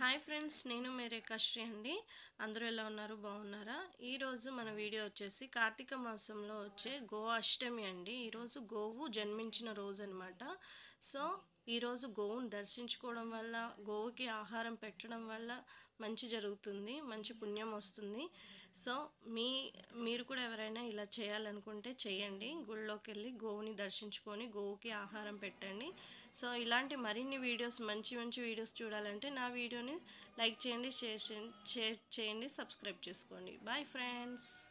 hi friends నేను మీ రేఖాశ్రీ అండి అందరూ ఎలా ఉన్నారు బాగున్నారా ఈరోజు మన వీడియో వచ్చేసి కార్తీక మాసంలో వచ్చే గో అష్టమి అండి ఈరోజు గోవు జన్మించిన రోజు అనమాట సో ఈరోజు గోవును దర్శించుకోవడం వల్ల గోవుకి ఆహారం పెట్టడం వల్ల మంచి జరుగుతుంది మంచి పుణ్యం వస్తుంది సో మీ మీరు కూడా ఎవరైనా ఇలా చేయాలనుకుంటే చేయండి గుళ్ళోకి వెళ్ళి గోవుని దర్శించుకొని గోవుకి ఆహారం పెట్టండి సో ఇలాంటి మరిన్ని వీడియోస్ మంచి మంచి వీడియోస్ చూడాలంటే నా వీడియోని లైక్ చేయండి షేర్ చేయండి షేర్ చేయండి సబ్స్క్రైబ్ చేసుకోండి బాయ్ ఫ్రెండ్స్